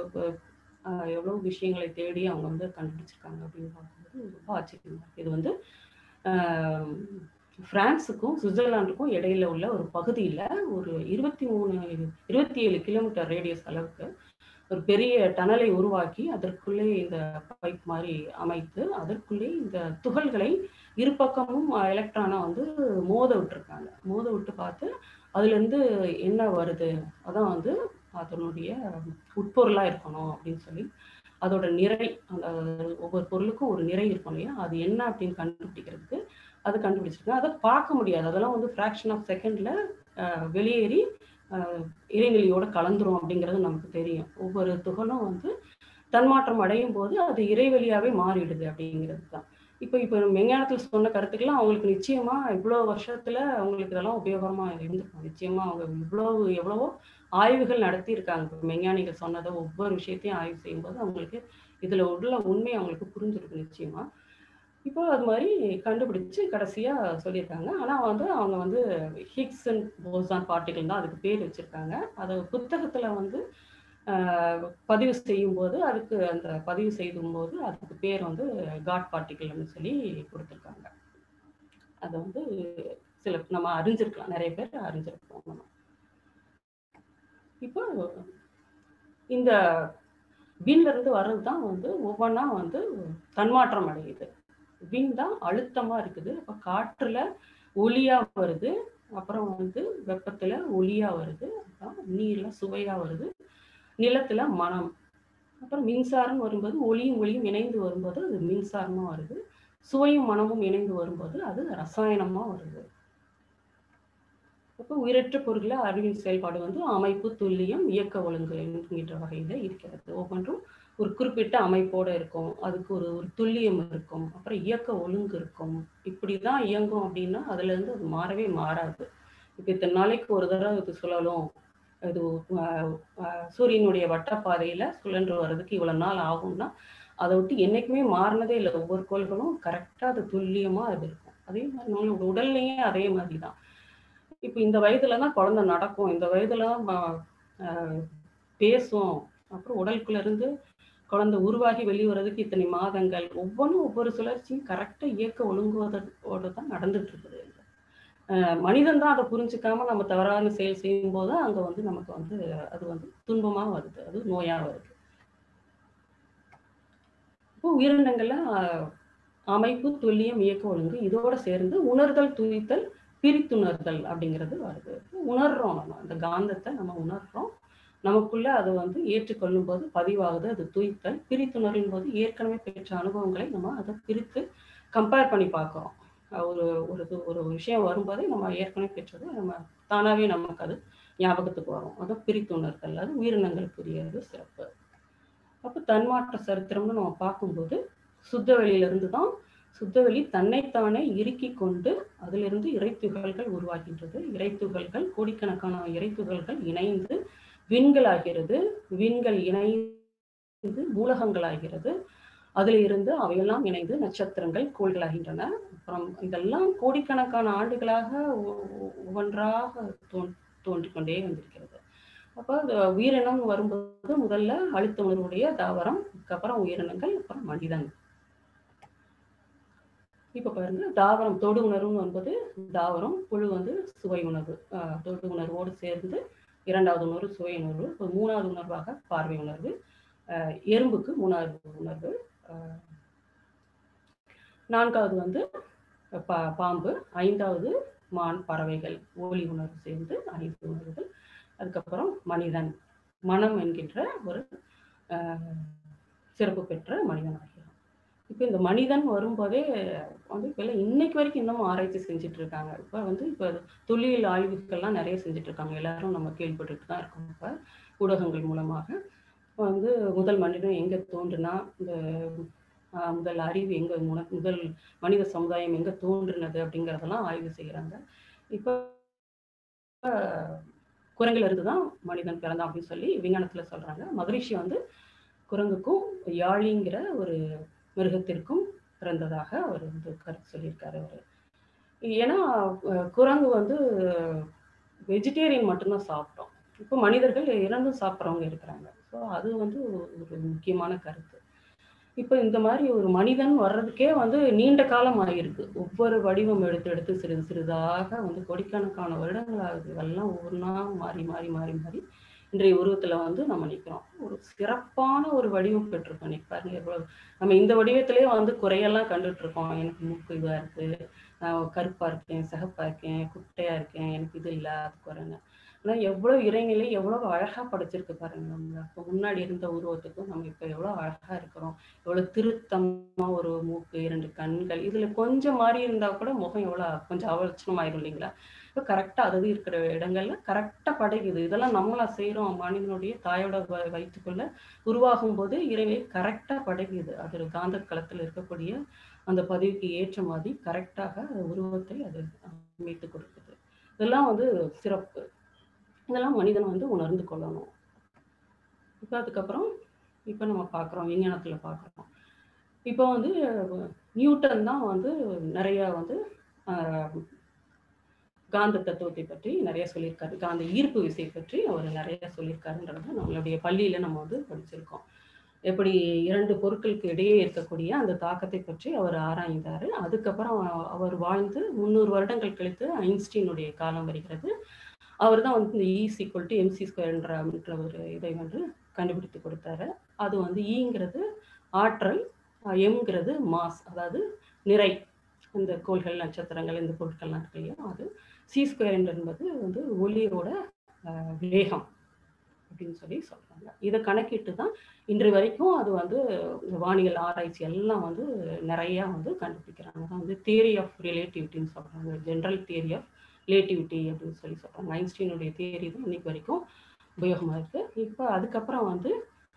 அஹ், எவ்வளவு விஷயங்களை தேடி அவங்க வந்து கண்டுபிடிச்சிருக்காங்க அப்படின்னு பார்க்கும்போது ரொம்ப ஆச்சரியமா இருக்கு இது வந்து ஆஹ், பிரான்ஸுக்கும் சுவிட்சர்லாண்டுக்கும் இடையில உள்ள ஒரு பகுதியில ஒரு இருபத்தி மூணு இருபத்தி ஏழு கிலோமீட்டர் ரேடியஸ் அளவுக்கு ஒரு பெரிய டனலை உருவாக்கி அதற்குள்ளே இந்த பைப் மாதிரி அமைத்து அதற்குள்ளே இந்த துகள்களை இரு பக்கமும் எலக்ட்ரானை வந்து மோத விட்டுருக்காங்க மோத விட்டு பார்த்து அதுல இருந்து என்ன வருது அதான் வந்து அதனுடைய உட்பொருளா இருக்கணும் அப்படின்னு சொல்லி அதோட நிறை அந்த ஒவ்வொரு பொருளுக்கும் ஒரு நிறை இருக்கும் இல்லையா அது என்ன அப்படின்னு கண்டுபிடிக்கிறதுக்கு அது கண்டுபிடிச்சிருக்காங்க அதை பார்க்க முடியாது அதெல்லாம் வந்து ஃப்ராக்ஷன் ஆஃப் செகண்ட்ல வெளியேறி அஹ், இறைநிலையோட கலந்துரும் அப்படிங்கிறது நமக்கு தெரியும் ஒவ்வொரு துகளும் வந்து தன்மாற்றம் அடையும் போது அது இறைவெளியாவே மாறிடுது அப்படிங்கிறது தான் இப்போ இப்போ விஞ்ஞானத்தில் சொன்ன கருத்துக்கெல்லாம் அவங்களுக்கு நிச்சயமா இவ்வளோ வருஷத்துல அவங்களுக்கு இதெல்லாம் உபயோகமா இருந்திருக்கும் நிச்சயமா அவங்க இவ்வளவு எவ்வளவோ ஆய்வுகள் நடத்தியிருக்காங்க இப்போ விஞ்ஞானிகள் சொன்னதை ஒவ்வொரு விஷயத்தையும் ஆய்வு செய்யும்போது அவங்களுக்கு இதுல உள்ள உண்மை அவங்களுக்கு புரிஞ்சிருக்கு நிச்சயமா இப்போ அது மாதிரி கண்டுபிடிச்சு கடைசியா சொல்லியிருக்காங்க ஆனா வந்து அவங்க வந்து ஹிக்ஸ் அண்ட் போசான் பார்ட்டிகள் தான் அதுக்கு பேர் வச்சிருக்காங்க அது புத்தகத்துல வந்து ஆஹ், பதிவு செய்யும் போது அதுக்கு அந்த பதிவு செய்யும் போது அதுக்கு பேர் வந்து காட் பார்ட்டிகள்னு சொல்லி கொடுத்துருக்காங்க அதை வந்து சில நம்ம அறிஞ்சிருக்கலாம் நிறைய பேர் அறிஞ்சிருக்கோம் நம்ம இப்போ இந்த விண்ல இருந்து வர்றது தான் வந்து ஒவ்வொன்றா வந்து தன்மாற்றம் அடையுது விண் தான் அழுத்தமா இருக்குது அப்ப காற்றுல ஒளியா வருது அப்புறம் வந்து வெப்பத்துல ஒளியா வருது அப்புறம் நீர்ல சுவையா வருது நிலத்துல மனம் அப்புறம் மின்சாரம் வரும்போது ஒளியும் ஒளியும் இணைந்து வரும்போது அது மின்சாரமா வருது சுவையும் மனமும் இணைந்து வரும்போது அது ரசாயனமா வருது அப்போ உயிரற்ற பொருள்ல அறிவியல் செயல்பாடு வந்து அமைப்பு துல்லியம் இயக்க ஒழுங்கு என்கின்ற வகையில இருக்கிறது ஒவ்வொன்றும் ஒரு குறிப்பிட்ட அமைப்போட இருக்கும் அதுக்கு ஒரு ஒரு துல்லியம் இருக்கும் அப்புறம் இயக்க ஒழுங்கு இருக்கும் இப்படிதான் இயங்கும் அப்படின்னா அதுல இருந்து அது மாறவே மாறாது இப்போ இத்தனை நாளைக்கு ஒரு தடவை இது சுழலும் இது ஆஹ், ஆஹ், சூரியனுடைய வட்டப்பாதையில சுழன்று வர்றதுக்கு இவ்வளவு நாள் ஆகும்னா அதை விட்டு என்னைக்குமே மாறினதே இல்லை ஒவ்வொரு கோள்களும் கரெக்டா அது துல்லியமா அது இருக்கும் அதே மாதிரி நம்மளோட உடல்லையும் அதே மாதிரி தான் இப்போ இந்த வயதுல தான் குழந்தை நடக்கும் இந்த வயதுல தான் ம- ஆஹ், பேசும் அப்புறம் உடலுக்குள்ள இருந்து குழந்தை உருவாகி வெளிவரதுக்கு இத்தனை மாதங்கள் ஒவ்வொன்றும் ஒவ்வொரு சுழற்சியும் கரெக்டா இயக்க ஒழுங்குவதோட தான் நடந்துட்டு இருக்குது அஹ் மனிதன் தான் அதை புரிஞ்சுக்காம நம்ம தவறான செயல் செய்யும் போது அங்க வந்து நமக்கு வந்து அது வந்து துன்பமா வருது அது நோயா வருது இப்போ உயிரினங்கள்ல அஹ், அமைப்பு துல்லியம் இயக்க ஒழுங்கு இதோட சேர்ந்து உணர்தல் துணித்தல் பிரித்துணர்தல் அப்படிங்கிறது வருது உணர்றோம் நம்ம அந்த காந்தத்தை நம்ம உணர்றோம் நமக்குள்ள அது வந்து ஏற்றுக்கொள்ளும் போது பதிவாகுது அது துய்த்தல் பிரித்துணரின் போது ஏற்கனவே பெற்ற அனுபவங்களை நம்ம அதை பிரித்து கம்பேர் பண்ணி பார்க்குறோம் ஒரு ஒரு இது- ஒரு விஷயம் வரும்போதே நம்ம ஏற்கனவே பெற்றது நம்ம தானாவே நமக்கு அது ஞாபகத்துக்கு வரும் அதை பிரித்துணர்தல் அது உயிரினங்களுக்குரியது சிறப்பு அப்போ தன்மாற்ற சரித்திரம்னு நம்ம பார்க்கும்போது சுத்தவெளியிலிருந்து தான் சுத்தவெளி தன்னைத்தானே இறுக்கி கொண்டு அதிலிருந்து இறைத்துகள்கள் உருவாகின்றது இறைத்துகள்கள் கோடிக்கணக்கான இறைத்துகள்கள் இணைந்து விண்களாகிறது விண்கள் இணைந்து மூலகங்களாகிறது அதில் இருந்து அவையெல்லாம் இணைந்து நட்சத்திரங்கள் கோள்களாகின்றன அப்புறம் இதெல்லாம் கோடிக்கணக்கான ஆண்டுகளாக ஒ- ஒ- ஒவ்வொன்றாக தோன் தோன்றிக் கொண்டே வந்திருக்கிறது அப்போ அது உயிரினம் வரும்போது முதல்ல அழுத்த உணர்வுடைய தாவரம் அதுக்கப்புறம் உயிரினங்கள் அப்புறம் மனிதன் இப்ப பாருங்க தாவரம் தொடு உணர்வுன்னு என்பது தாவரம் புழு வந்து சுவை உணர்வு ஆஹ் தொடு உணர்வோடு சேர்ந்து இரண்டாவது உணர்வு சுவை உணர்வு இப்ப மூணாவது உணர்வாக பார்வை உணர்வு ஆஹ் எறும்புக்கு மூணாவது உணர்வு ஆஹ் நான்காவது வந்து பா பாம்பு ஐந்தாவது மான் பறவைகள் ஒளி உணர்வு சேர்ந்து ஐந்து உணர்வுகள் அதுக்கப்புறம் மனிதன் மனம் என்கின்ற ஒரு ஆஹ் சிறப்பு பெற்ற மனிதன் ஆகிறான் இப்போ இந்த மனிதன் வரும்போதே வந்து இப்போ இன்னைக்கு வரைக்கும் இன்னமும் ஆராய்ச்சி செஞ்சுட்டு இருக்காங்க இப்போ வந்து இப்போ தொல்லியல் ஆய்வுகள்லாம் நிறைய செஞ்சுட்டு இருக்காங்க எல்லாரும் நம்ம கேள்விப்பட்டுட்டு தான் இருக்கோம் இப்போ ஊடகங்கள் மூலமாக வந்து முதல் மனிதன் எங்கே தோன்றுனா இந்த ஆஹ், முதல் அறிவு எங்கே முன முதல் மனித சமுதாயம் எங்கே தோன்றுனது அப்படிங்கிறதெல்லாம் ஆய்வு செய்கிறாங்க இப்போ குரங்குல இருந்து தான் மனிதன் பிறந்தான் அப்படின்னு சொல்லி விஞ்ஞானத்துல சொல்றாங்க மகரிஷி வந்து குரங்குக்கும் யாழிங்கிற ஒரு மிருகத்திற்கும் பிறந்ததாக அவர் வந்து கருத்து சொல்லியிருக்காரு அவர் ஏன்னா அஹ், குரங்கு வந்து வெஜிடேரியன் மட்டும்தான் சாப்பிட்டோம் இப்போ மனிதர்கள் இரண்டும் சாப்பிட்றவங்க இருக்கிறாங்க ஸோ அது வந்து ஒரு முக்கியமான கருத்து இப்போ இந்த மாதிரி ஒரு மனிதன் வர்றதுக்கே வந்து நீண்ட காலம் ஆகிருக்கு ஒவ்வொரு வடிவம் எடுத்து எடுத்து சிறிது சிறிதாக வந்து கோடிக்கணக்கான வருடங்கள் ஆகுது இதெல்லாம் ஒவ்வொன்றா மாறி மாறி மாறி மாறி இன்றைய உருவத்துல வந்து நம்ம நிற்கிறோம் ஒரு சிறப்பான ஒரு வடிவம் பெற்றிருக்கோம் இன்னைக்கு பாருங்க எவ்வளவு நம்ம இந்த வடிவத்திலேயே வந்து குறையெல்லாம் கண்டுட்டு இருக்கோம் எனக்கு மூக்கு இதா இருக்கு நான் கருப்பா இருக்கேன் சிகப்பா இருக்கேன் குட்டையா இருக்கேன் எனக்கு இது இல்லை அது குறைன்னு ஆனா எவ்வளவு இறைநிலை எவ்வளவு அழகா படைச்சிருக்கு பாருங்க நம்ம இப்போ முன்னாடி இருந்த உருவத்துக்கும் நம்ம இப்ப எவ்வளவு அழகா இருக்கிறோம் எவ்வளவு திருத்தமா ஒரு மூக்கு இரண்டு கண்கள் இதுல கொஞ்சம் மாறி இருந்தா கூட முகம் எவ்வளவு கொஞ்சம் அவலட்சணமாயிரும் இல்லைங்களா இப்போ கரெக்டா அது இருக்கிற இடங்கள்ல கரெக்டா படைக்குது இதெல்லாம் நம்மளா செய்றோம் மனிதனுடைய தாயோட வ- வயிற்றுக்குள்ள உருவாகும் போது இறைநிலை கரெக்டா படைக்குது அது காந்த களத்துல இருக்கக்கூடிய அந்த பதிவுக்கு ஏற்ற மாதிரி கரெக்டாக உருவத்தை அது மீட்டு கொடுக்குது இதெல்லாம் வந்து சிறப்பு இதெல்லாம் மனிதன் வந்து உணர்ந்து கொள்ளணும் இப்போ அதுக்கப்புறம் இப்போ நம்ம பார்க்குறோம் விஞ்ஞானத்தில் பார்க்குறோம் இப்போ வந்து நியூட்டன் தான் வந்து நிறைய வந்து ஆஹ், காந்த தத்துவத்தை பற்றி நிறைய சொல்லியிருக்காரு காந்த ஈர்ப்பு விசை பற்றி அவர் நிறைய சொல்லியிருக்காருன்றத நம்மளுடைய பள்ளியில நம்ம வந்து படிச்சிருக்கோம் எப்படி இரண்டு பொருட்களுக்கு இடையே இருக்கக்கூடிய அந்த தாக்கத்தை பற்றி அவர் ஆராய்ந்தாரு அதுக்கப்புறம் அவர் வாழ்ந்து முந்நூறு வருடங்கள் கழித்து ஐன்ஸ்டீனுடைய காலம் வருகிறது அவர் தான் வந்து இந்த இ சீக்வல் டு எம்சி ஸ்கொயர்ன்ற ஒரு இதை வந்து கண்டுபிடித்து கொடுத்தாரு அது வந்து ஈங்கிறது ஆற்றல் எம்ங்கிறது மாஸ் அதாவது நிறை இந்த கோள்கள் நட்சத்திரங்கள் இந்த பொருட்கள்லாம் இருக்கு இல்லையா அது சி ஸ்கொயர் என்பது வந்து ஒளியோட அஹ், வேகம் அப்படின்னு சொல்லி சொல்றாங்க இதை கணக்கிட்டு தான் இன்று வரைக்கும் அது வந்து இந்த வானியல் ஆராய்ச்சி எல்லாம் வந்து நிறைய வந்து கண்டுபிடிக்கிறாங்க அதான் வந்து தியரி ஆஃப் ரிலேட்டிவிட்டின்னு சொல்றாங்க ஜென்ரல் தியரி ஆஃப் ரிலேட்டிவிட்டி அப்படின்னு சொல்லி சொல்றாங்க ஐன்ஸ்டீனுடைய தியரி தான் இன்னைக்கு வரைக்கும் உபயோகமா இருக்கு இப்போ அதுக்கப்புறம் வந்து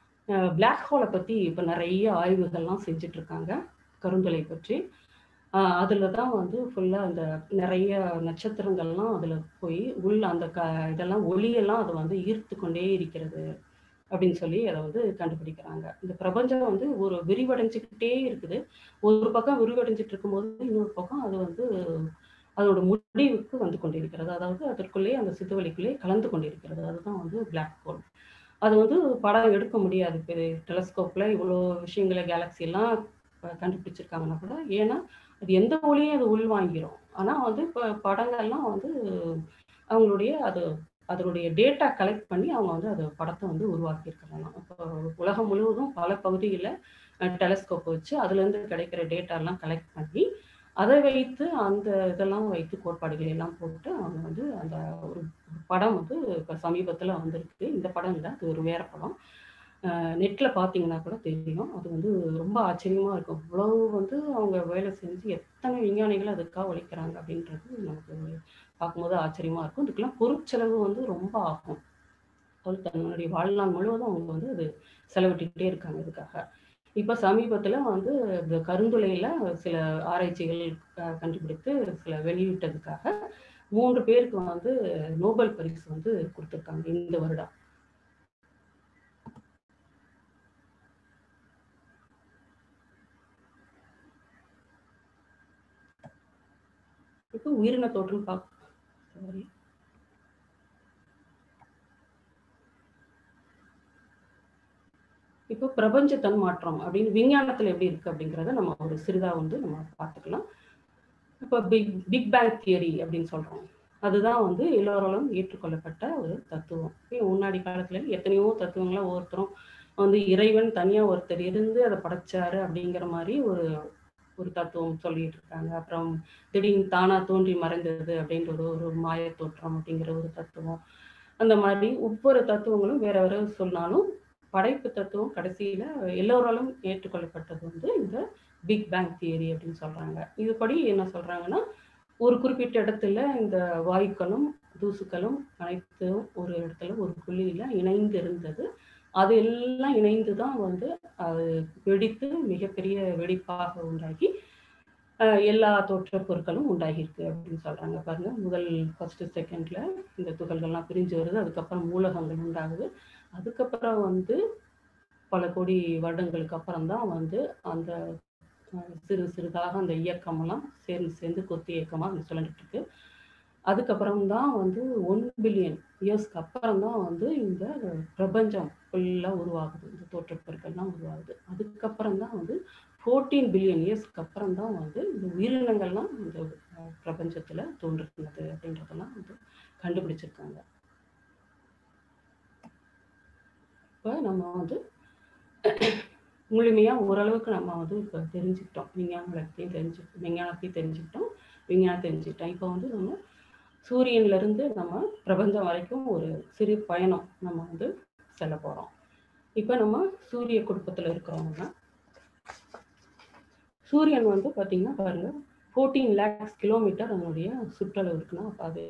பிளாக் ஹோலை பத்தி இப்போ நிறைய ஆய்வுகள்லாம் செஞ்சுட்டு இருக்காங்க கருந்துளை பற்றி ஆஹ் அதுல தான் வந்து ஃபுல்லா அந்த நிறைய நட்சத்திரங்கள்லாம் அதுல போய் உள்ள அந்த க இதெல்லாம் ஒளியெல்லாம் அது வந்து ஈர்த்து கொண்டே இருக்கிறது அப்படின்னு சொல்லி அதை வந்து கண்டுபிடிக்கிறாங்க இந்த பிரபஞ்சம் வந்து ஒரு விரிவடைஞ்சுக்கிட்டே இருக்குது ஒரு பக்கம் விரிவடைஞ்சிட்டு இருக்கும்போது இன்னொரு பக்கம் அது வந்து அதோட முடிவுக்கு வந்து கொண்டிருக்கிறது அதாவது அதற்குள்ளே அந்த சித்துவெளிக்குள்ளே கலந்து கொண்டிருக்கிறது அதுதான் வந்து பிளாக் ஹோல் அது வந்து படம் எடுக்க முடியாது இப்போ டெலஸ்கோப்ல இவ்வளோ விஷயங்களை கேலக்ஸி எல்லாம் அஹ், கண்டுபிடிச்சிருக்காங்கன்னா கூட ஏன்னா அது எந்த ஒளியும் அது உள்வாங்கிரும் ஆனா வந்து இப்போ படங்கள்லாம் வந்து அவங்களுடைய அது அதனுடைய டேட்டா கலெக்ட் பண்ணி அவங்க வந்து அது படத்தை வந்து உருவாக்கியிருக்கிறாங்க இப்போ உலகம் முழுவதும் பல பகுதிகளில் டெலஸ்கோப் வச்சு அதுலேருந்து கிடைக்கிற டேட்டா எல்லாம் கலெக்ட் பண்ணி அதை வைத்து அந்த இதெல்லாம் வைத்து கோட்பாடுகள் எல்லாம் போட்டு அவங்க வந்து அந்த ஒரு படம் வந்து இப்போ சமீபத்தில் வந்திருக்கு இந்த படம் இல்லை அது ஒரு வேற படம் நெட்டில் பார்த்தீங்கன்னா கூட தெரியும் அது வந்து ரொம்ப ஆச்சரியமாக இருக்கும் இவ்வளவு வந்து அவங்க வேலை செஞ்சு எத்தனை விஞ்ஞானிகள் அதுக்காக உழைக்கிறாங்க அப்படின்றது நமக்கு பார்க்கும்போது ஆச்சரியமாக இருக்கும் இதுக்கெல்லாம் பொருட்செலவு வந்து ரொம்ப ஆகும் அவர் தன்னுடைய வாழ்நாள் முழுவதும் அவங்க வந்து அது செலவிட்டுக்கிட்டே இருக்காங்க இதுக்காக இப்போ சமீபத்தில் வந்து இந்த கருந்துளையில் சில ஆராய்ச்சிகள் அஹ், கண்டுபிடித்து சில வெளியிட்டதுக்காக மூன்று பேருக்கு வந்து நோபல் பரிசு வந்து கொடுத்துருக்காங்க இந்த வருடம் இப்போ உயிரின தோற்றம் பார்க்க sorry. இப்போ பிரபஞ்ச தன்மாற்றம் அப்படின்னு விஞ்ஞானத்துல எப்படி இருக்கு அப்படிங்கிறத நம்ம ஒரு சிறிதா வந்து நம்ம பார்த்துக்கலாம் இப்போ பிக் பிக் பேங் தியரி அப்படின்னு சொல்றோம் அதுதான் வந்து எல்லோராலும் ஏற்றுக்கொள்ளப்பட்ட ஒரு தத்துவம் இப்போ முன்னாடி காலத்துல எத்தனையோ தத்துவங்களை ஒவ்வொருத்தரும் வந்து இறைவன் தனியா ஒருத்தர் இருந்து அதை படைச்சாரு அப்படிங்கிற மாதிரி ஒரு ஒரு தத்துவம் சொல்லிட்டு இருக்காங்க அப்புறம் திடீர்னு தானா தோன்றி மறைந்தது அப்படின்ற ஒரு ஒரு மாய தோற்றம் அப்படிங்கிற ஒரு தத்துவம் அந்த மாதிரி ஒவ்வொரு தத்துவங்களும் வேற வேற சொன்னாலும் படைப்பு தத்துவம் கடைசியில எல்லோராலும் ஏற்றுக்கொள்ளப்பட்டது வந்து இந்த பிக் பேங் தியரி அப்படின்னு சொல்றாங்க இதுபடி என்ன சொல்றாங்கன்னா ஒரு குறிப்பிட்ட இடத்துல இந்த வாயுக்களும் தூசுக்களும் அனைத்தும் ஒரு இடத்துல ஒரு புள்ளியில இணைந்து இருந்தது அது எல்லாம் இணைந்து தான் வந்து அது வெடித்து மிகப்பெரிய வெடிப்பாக உண்டாகி அஹ், எல்லா தோற்றப் பொருட்களும் உண்டாகியிருக்கு அப்படின்னு சொல்றாங்க பாருங்க முதல் ஃபர்ஸ்ட் செகண்ட்ல இந்த துகள்கள்லாம் பிரிஞ்சு வருது அதுக்கப்புறம் மூலகங்கள் உண்டாகுது அதுக்கப்புறம் வந்து பல கோடி வருடங்களுக்கு அப்புறம் தான் வந்து அந்த அஹ், சிறு சிறிதாக அந்த இயக்கமெல்லாம் சேர்ந்து சேர்ந்து கொத்தி இயக்கமாக அது சுழண்டுட்டு இருக்கு அதுக்கப்புறம் தான் வந்து ஒன் பில்லியன் இயர்ஸ்க்கு அப்புறம் தான் வந்து இந்த பிரபஞ்சம் ஃபுல்லாக உருவாகுது இந்த தோற்றப்பொருட்கள்லாம் உருவாகுது அதுக்கப்புறம் தான் வந்து ஃபோர்டீன் பில்லியன் இயர்ஸ்க்கு அப்புறம் தான் வந்து இந்த உயிரினங்கள்லாம் இந்த அஹ், பிரபஞ்சத்துல தோன்றுனது அப்படின்றதெல்லாம் வந்து கண்டுபிடிச்சிருக்காங்க இப்போ நம்ம வந்து முழுமையா ஓரளவுக்கு நம்ம வந்து இப்போ தெரிஞ்சுக்கிட்டோம் விஞ்ஞான வளர்த்தையும் தெரிஞ்சு விஞ்ஞானத்தையும் தெரிஞ்சுக்கிட்டோம் விஞ்ஞானம் தெரிஞ்சுக்கிட்டோம் இப்போ வந்து நம்ம சூரியன்ல இருந்து நம்ம பிரபஞ்சம் வரைக்கும் ஒரு சிறு பயணம் நம்ம வந்து செல்ல போறோம் இப்போ நம்ம சூரிய குடும்பத்துல இருக்கிறவங்க சூரியன் வந்து பாத்தீங்கன்னா பாருங்க ஃபோர்டீன் லேக்ஸ் கிலோமீட்டர் அதனுடைய சுற்றளவு இருக்குன்னா அப்ப அது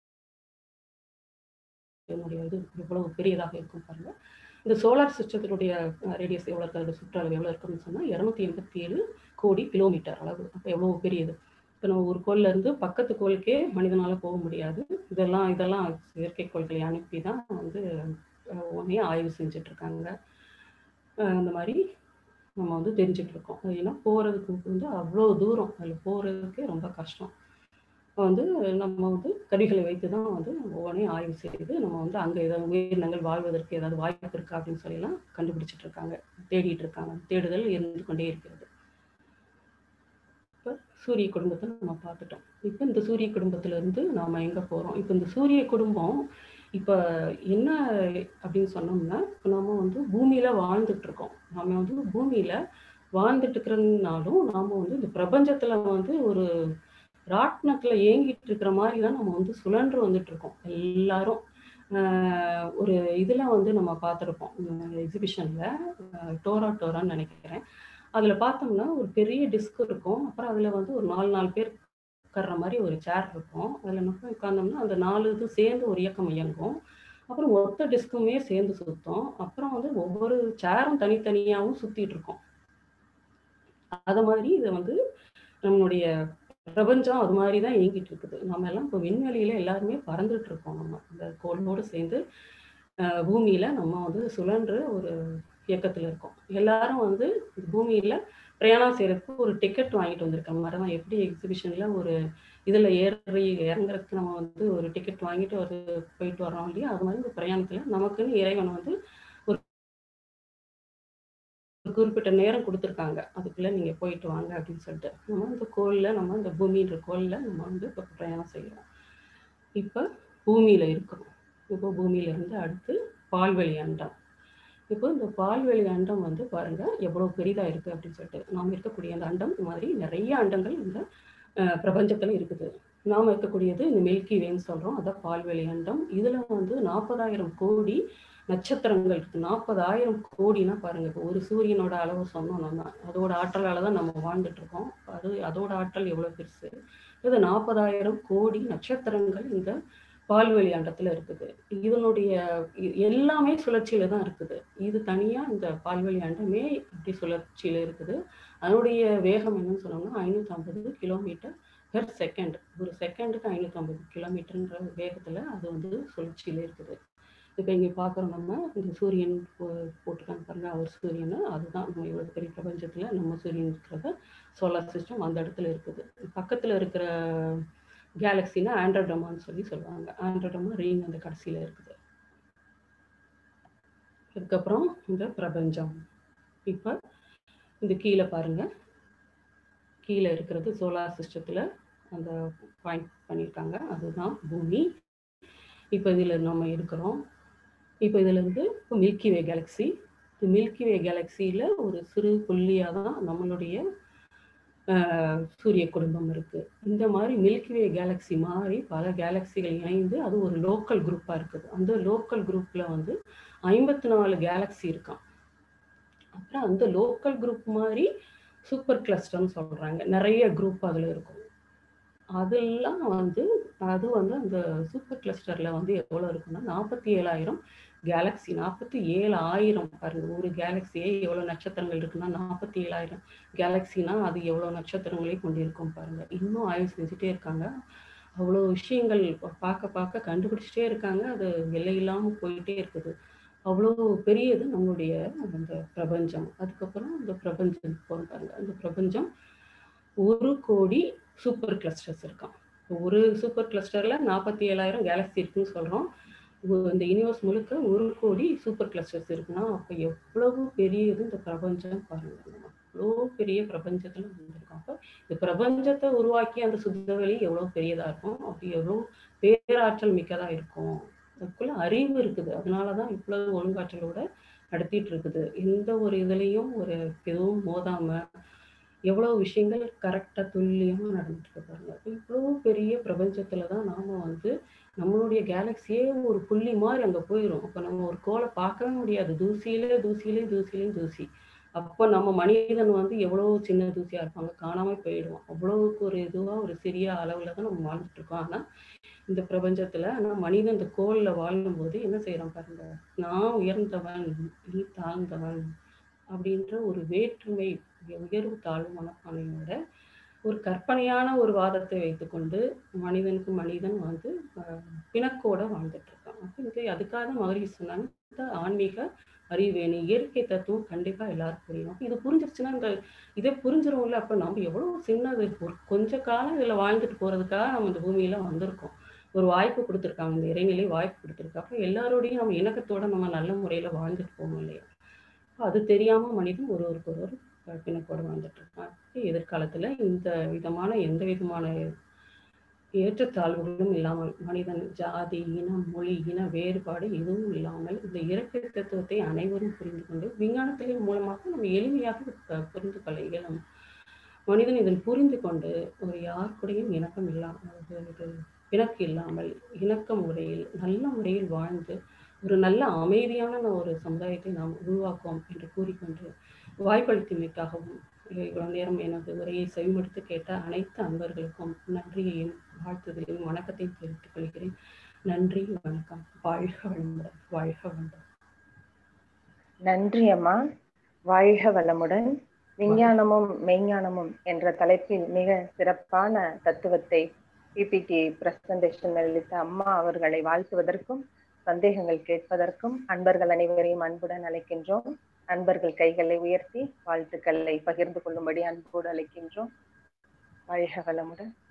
என்னுடைய இது எவ்வளவு பெரியதாக இருக்கும் பாருங்க இந்த சோலார் சிஸ்டத்தினுடைய ரேடியஸ் எவ்வளோ இருக்கு அதோட சுற்றளவு எவ்வளோ இருக்குன்னு சொன்னால் இரநூத்தி எண்பத்தி ஏழு கோடி கிலோமீட்டர் அளவு அப்போ எவ்வளோ பெரியது இப்போ நம்ம ஒரு கோள்ல இருந்து பக்கத்து கோளுக்கே மனிதனால போக முடியாது இதெல்லாம் இதெல்லாம் செயற்கைக்கோள்களை அனுப்பி தான் வந்து அஹ், உடனே ஆய்வு செஞ்சுட்டு இருக்காங்க அஹ், அந்த மாதிரி நம்ம வந்து தெரிஞ்சுட்டு இருக்கோம் அது ஏன்னா போகிறதுக்கு வந்து அவ்வளோ தூரம் அதில் போகிறதுக்கே ரொம்ப கஷ்டம் இப்போ வந்து நம்ம வந்து கருவிகளை வைத்து தான் வந்து ஒவ்வொன்றையும் ஆய்வு செய்து நம்ம வந்து அங்கே ஏதாவது உயிரினங்கள் வாழ்வதற்கு ஏதாவது வாய்ப்பு இருக்கா அப்படின்னு சொல்லிலாம் கண்டுபிடிச்சிட்டு இருக்காங்க தேடிட்டு இருக்காங்க தேடுதல் இருந்து கொண்டே இருக்கிறது இப்போ சூரிய குடும்பத்தை நம்ம பார்த்துட்டோம் இப்போ இந்த சூரிய குடும்பத்துல இருந்து நாம எங்க போறோம் இப்போ இந்த சூரிய குடும்பம் இப்போ என்ன அப்படின்னு சொன்னோம்னா இப்போ நம்ம வந்து பூமியில வாழ்ந்துட்டு இருக்கோம் நாம வந்து பூமியில வாழ்ந்துட்டு இருக்கிறதுனாலும் நாம வந்து இந்த பிரபஞ்சத்துல வந்து ஒரு ராட்னத்துல ஏங்கிட்டு இருக்கிற மாதிரி தான் நம்ம வந்து சுழன்று வந்துட்டு இருக்கோம் எல்லாரும் ஆஹ் ஒரு இதுல வந்து நம்ம பார்த்துருப்போம் எக்ஸிபிஷன்ல டோரா டோரான்னு நினைக்கிறேன் அதுல பார்த்தோம்னா ஒரு பெரிய டிஸ்க் இருக்கும் அப்புறம் அதுல வந்து ஒரு நாலு நாலு பேர் உட்கார்ற மாதிரி ஒரு சேர் இருக்கும் அதுல நம்ம உட்கார்ந்தோம்னா அந்த நாலு இது சேர்ந்து ஒரு இயக்கம் இயங்கும் அப்புறம் மொத்த டிஸ்க்குமே சேர்ந்து சுத்தும் அப்புறம் வந்து ஒவ்வொரு சேரும் தனித்தனியாகவும் சுத்திட்டு இருக்கும் அத மாதிரி இதை வந்து நம்மளுடைய பிரபஞ்சம் அது மாதிரி தான் இயங்கிட்டு இருக்குது நம்ம எல்லாம் இப்போ விண்வெளியில எல்லாருமே பறந்துட்டு இருக்கோம் நம்ம இந்த கோளோடு சேர்ந்து அஹ், பூமியில நம்ம வந்து சுழன்று ஒரு இயக்கத்துல இருக்கோம் எல்லாரும் வந்து பூமியில பிரயாணம் செய்யறதுக்கு ஒரு டிக்கெட் வாங்கிட்டு வந்திருக்காங்க மாதிரி தான் எப்படி எக்ஸிபிஷன்ல ஒரு இதுல ஏறி இறங்குறதுக்கு நம்ம வந்து ஒரு டிக்கெட் வாங்கிட்டு ஒரு போயிட்டு வர்றோம் இல்லையா அது மாதிரி இந்த பிரயாணத்துல நமக்குன்னு இறைவன் வந்து ஒரு ஒரு குறிப்பிட்ட நேரம் கொடுத்துருக்காங்க அதுக்குள்ள நீங்க போயிட்டு வாங்க அப்படின்னு சொல்லிட்டு நம்ம இந்த கோள்ல நம்ம இந்த பூமின்ற கோள்ல நம்ம வந்து இப்போ பிரயாணம் செய்யறோம் இப்போ பூமியில இருக்கிறோம் இப்போ பூமியில இருந்து அடுத்து பால்வெளி அண்டம் இப்போ இந்த பால்வெளி அண்டம் வந்து பாருங்க எவ்வளவு பெரிதா இருக்கு அப்படின்னு சொல்லிட்டு நாம் இருக்கக்கூடிய அந்த அண்டம் இந்த மாதிரி நிறைய அண்டங்கள் இந்த அஹ், பிரபஞ்சத்துல இருக்குது நாம இருக்கக்கூடியது இந்த மில்கி வேன்னு சொல்றோம் அதான் பால்வெளி அண்டம் இதுல வந்து நாற்பதாயிரம் கோடி நட்சத்திரங்கள் இருக்கு நாற்பதாயிரம் கோடினா பாருங்க இப்போ ஒரு சூரியனோட அளவு சொன்னோம் நம்ம அதோட ஆற்றலால தான் நம்ம வாழ்ந்துட்டு இருக்கோம் அது அதோட ஆற்றல் எவ்வளவு பெருசு இது நாற்பதாயிரம் கோடி நட்சத்திரங்கள் இந்த பால்வெளி அண்டத்துல இருக்குது இதனுடைய இ- எல்லாமே சுழற்சியில தான் இருக்குது இது தனியா இந்த பால்வெளி அண்டமே இப்படி சுழற்சியில இருக்குது அதனுடைய வேகம் என்னன்னு சொன்னோம்னா ஐநூத்தி ஐம்பது கிலோமீட்டர் பெர் செகண்ட் ஒரு செகண்டுக்கு ஐநூத்தி ஐம்பது கிலோமீட்டர்ன்ற வேகத்துல அது வந்து சுழற்சியில இருக்குது இப்போ இங்க பார்க்குறோம் நம்ம இந்த சூரியன் போ- போட்டிருக்காங்க பாருங்க அவர் சூரியன் அதுதான் நம்ம இவ்வளவு பெரிய பிரபஞ்சத்துல நம்ம சூரியன் இருக்கிறத சோலார் சிஸ்டம் அந்த இடத்துல இருக்குது பக்கத்துல இருக்கிற கேலக்சினா ஆண்ட்ரோடமான்னு சொல்லி சொல்லுவாங்க ஆண்ட்ரோடமா ரிங் அந்த கடைசியில இருக்குது அதுக்கப்புறம் இந்த பிரபஞ்சம் இப்போ இந்த கீழே பாருங்க கீழே இருக்கிறது சோலார் சிஸ்டத்துல அந்த பாயிண்ட் பண்ணியிருக்காங்க அதுதான் பூமி இப்போ இதில் நம்ம இருக்கிறோம் இப்போ இதுல இருந்து இப்போ மில்கி வே கேலக்ஸி இந்த மில்கி வே கேலக்சியில ஒரு சிறு புள்ளியாக தான் நம்மளுடைய ஆஹ், சூரிய குடும்பம் இருக்கு இந்த மாதிரி மில்கி வே கேலக்ஸி மாதிரி பல கேலக்சிகள் இணைந்து அது ஒரு லோக்கல் குரூப்பா இருக்குது அந்த லோக்கல் குரூப்ல வந்து ஐம்பத்தி நாலு கேலக்ஸி இருக்கான் அப்புறம் அந்த லோக்கல் குரூப் மாதிரி சூப்பர் கிளஸ்டர்னு சொல்றாங்க நிறைய குரூப் அதில் இருக்கும் அதெல்லாம் வந்து அது வந்து அந்த சூப்பர் கிளஸ்டர்ல வந்து எவ்வளோ இருக்குன்னா நாற்பத்தி ஏழாயிரம் கேலக்ஸி நாற்பத்தி ஏழாயிரம் பாருங்க ஒரு கேலக்ஸியே எவ்வளோ நட்சத்திரங்கள் இருக்குன்னா நாற்பத்தி ஏழாயிரம் கேலக்ஸினா அது எவ்வளோ நட்சத்திரங்களையும் கொண்டிருக்கும் பாருங்க இன்னும் ஆய்வு செஞ்சுட்டே இருக்காங்க அவ்வளோ விஷயங்கள் பார்க்க பார்க்க கண்டுபிடிச்சிட்டே இருக்காங்க அது எல்லை இல்லாமல் போயிட்டே இருக்குது அவ்வளோ பெரியது நம்மளுடைய அந்த பிரபஞ்சம் அதுக்கப்புறம் அந்த பிரபஞ்சம் போகிறோம் பாருங்க அந்த பிரபஞ்சம் ஒரு கோடி சூப்பர் கிளஸ்டர்ஸ் இருக்கான் ஒரு சூப்பர் கிளஸ்டரில் நாற்பத்தி ஏழாயிரம் கேலக்ஸி இருக்குன்னு சொல்கிறோம் இந்த யூனிவர்ஸ் முழுக்க ஒரு கோடி சூப்பர் கிளஸ்டர்ஸ் இருக்குன்னா அப்போ எவ்வளவு பெரியது இந்த பிரபஞ்சம் பாருங்க நம்ம அவ்வளோ பெரிய பிரபஞ்சத்தில் வந்திருக்கோம் அப்போ இந்த பிரபஞ்சத்தை உருவாக்கி அந்த சுத்தவெளி எவ்வளோ பெரியதாக இருக்கும் அப்படி எவ்வளோ பேராற்றல் மிக்கதாக இருக்கும் அதுக்குள்ள அறிவு இருக்குது அதனால தான் இவ்வளவு ஒழுங்காற்றலோட நடத்திட்டு இருக்குது எந்த ஒரு இதுலேயும் ஒரு எதுவும் மோதாமல் எவ்வளோ விஷயங்கள் கரெக்டாக துல்லியமாக நடந்துட்டு இருக்கு பாருங்க இவ்வளோ பெரிய பிரபஞ்சத்தில் தான் நாம் வந்து நம்மளுடைய கேலக்சியே ஒரு புள்ளி மாதிரி அங்கே போயிடும் அப்போ நம்ம ஒரு கோலை பார்க்கவே முடியாது தூசியிலே தூசியிலே தூசியிலே தூசி அப்போ நம்ம மனிதன் வந்து எவ்வளோ சின்ன தூசியாக இருப்பாங்க காணாமல் போயிடுவோம் அவ்வளோவுக்கு ஒரு இதுவாக ஒரு சிறிய அளவில் தான் நம்ம வாழ்ந்துட்டு இருக்கோம் ஆனால் இந்த பிரபஞ்சத்தில் ஆனால் மனிதன் இந்த கோளில் வாழும்போது என்ன செய்கிறோம் பாருங்க நான் உயர்ந்தவன் நீ தாழ்ந்தவன் அப்படின்ற ஒரு வேற்றுமை உயர்வு தாழ்வு மனப்பான்மையோட ஒரு கற்பனையான ஒரு வாதத்தை வைத்துக்கொண்டு மனிதனுக்கு மனிதன் வந்து பிணக்கோட வாழ்ந்துட்டு இருக்கான் அப்போ இது அதுக்காக மகரிஷி சொன்னாங்க இந்த ஆன்மீக அறிவு வேணும் இயற்கை தத்துவம் கண்டிப்பா எல்லாருக்கும் புரியும் அப்போ இது புரிஞ்சிருச்சுன்னா இந்த இதை புரிஞ்சிருவோம்ல அப்போ நம்ம எவ்வளோ சின்னது ஒரு கொஞ்ச காலம் இதில் வாழ்ந்துட்டு போறதுக்காக நம்ம இந்த பூமியில வந்திருக்கோம் ஒரு வாய்ப்பு கொடுத்துருக்காங்க இந்த இறைநிலை வாய்ப்பு கொடுத்துருக்கா அப்போ எல்லாரோடையும் நம்ம இணக்கத்தோட நம்ம நல்ல முறையில வாழ்ந்துட்டு போகணும் இல்லையா அது தெரியாம மனிதன் ஒருவருக்கு ஒருவர் பிணக்கோட வாழ்ந்துட்டு இருக்கான் எதிர்காலத்துல இந்த விதமான எந்த விதமான ஏற்றத்தாழ்வுகளும் இல்லாமல் மனிதன் ஜாதி இனம் மொழி இன வேறுபாடு எதுவும் இல்லாமல் இந்த இயற்கை தத்துவத்தை அனைவரும் புரிந்து கொண்டு விஞ்ஞானத்தின் மூலமாக நம்ம எளிமையாக புரிந்து கொள்ள இயலும் மனிதன் இதன் புரிந்து கொண்டு ஒரு யார் கூடயும் இணக்கம் இல்லாமல் ஒரு பிணக்கு இல்லாமல் இணக்க முறையில் நல்ல முறையில் வாழ்ந்து ஒரு நல்ல அமைதியான ஒரு சமுதாயத்தை நாம் உருவாக்குவோம் என்று கூறிக்கொண்டு வாய்ப்பளித்தமைக்காகவும் இவ்வளவு நேரம் எனது உரையை செவிமடுத்து கேட்ட அனைத்து அன்பர்களுக்கும் நன்றியையும் வாழ்த்துதலையும் வணக்கத்தையும் தெரிவித்துக் கொள்கிறேன் நன்றி வணக்கம் வாழ்க வளமுடன் வாழ்க வளமுடன் நன்றி அம்மா வாழ்க வளமுடன் விஞ்ஞானமும் மெய்ஞானமும் என்ற தலைப்பில் மிக சிறப்பான தத்துவத்தை பிபிடி பிரசன்டேஷன் அளித்த அம்மா அவர்களை வாழ்த்துவதற்கும் சந்தேகங்கள் கேட்பதற்கும் அன்பர்கள் அனைவரையும் அன்புடன் அழைக்கின்றோம் அன்பர்கள் கைகளை உயர்த்தி வாழ்த்துக்களை பகிர்ந்து கொள்ளும்படி அன்போடு அழைக்கின்றோம் வாழ்க வளமுடன்